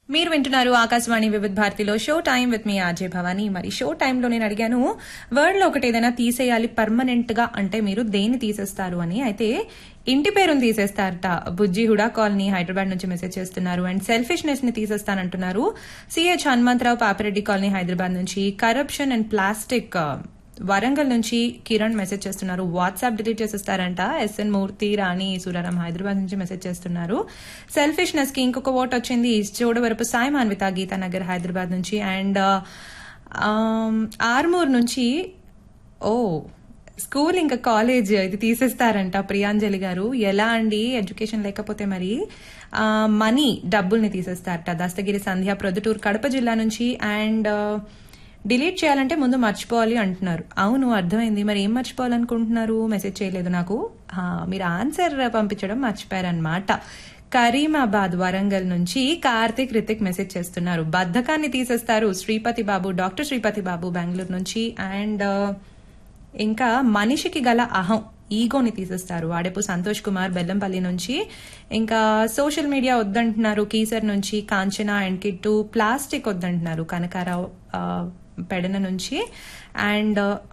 మీరు వింటున్నారు ఆకాశవాణి వివిధ భారతిలో షో టైం విత్ మీ ఆర్జే భవానీ మరి షో టైంలో నేను అడిగాను వర్డ్ లో ఒకటి ఏదైనా తీసేయాలి పర్మనెంట్ గా అంటే మీరు దేన్ని తీసేస్తారు అని అయితే ఇంటి పేరుని తీసేస్తారట బుజ్జి హుడా కాలనీ హైదరాబాద్ నుంచి మెసేజ్ చేస్తున్నారు అండ్ సెల్ఫిష్నెస్ ని తీసేస్తానంటున్నారు సిహెచ్ హనుమంతరావు పాపిరెడ్డి కాలనీ హైదరాబాద్ నుంచి కరప్షన్ అండ్ ప్లాస్టిక్ వరంగల్ నుంచి కిరణ్ మెసేజ్ చేస్తున్నారు వాట్సాప్ డిలీట్ చేసేస్తారంట ఎస్ఎన్ మూర్తి రాణి సూరారాం హైదరాబాద్ నుంచి మెసేజ్ చేస్తున్నారు సెల్ఫిష్నెస్ కి ఇంకొక ఓట్ వచ్చింది చోడవరపు సాయి మాన్విత గీతానగర్ హైదరాబాద్ నుంచి అండ్ ఆర్మూర్ నుంచి ఓ స్కూల్ ఇంకా కాలేజ్ ఇది తీసేస్తారంట ప్రియాంజలి గారు ఎలా అండి ఎడ్యుకేషన్ లేకపోతే మరి మనీ డబ్బుల్ని తీసేస్తారట దస్తగిరి సంధ్య ప్రొద్దుటూరు కడప జిల్లా నుంచి అండ్ డిలీట్ చేయాలంటే ముందు మర్చిపోవాలి అంటున్నారు అవును అర్థమైంది మరి ఏం మర్చిపోవాలనుకుంటున్నారు మెసేజ్ చేయలేదు నాకు ఆ, మీరు ఆన్సర్ పంపించడం మర్చిపోయారనమాట కరీమాబాద్ వరంగల్ నుంచి కార్తిక్ రితిక్ మెసేజ్ చేస్తున్నారు బద్ధకాన్ని తీసేస్తారు శ్రీపతి బాబు డాక్టర్ శ్రీపతి బాబు బెంగళూరు నుంచి అండ్ ఇంకా మనిషికి గల అహం ఈగోని తీసేస్తారు వాడేపు సంతోష్ కుమార్ బెల్లంపల్లి నుంచి ఇంకా సోషల్ మీడియా వద్దంటున్నారు కీసర్ నుంచి కాంచన అండ్ కిట్టు ప్లాస్టిక్ వద్దంటున్నారు కనకారావు ఆ, పెడన నుంచి అండ్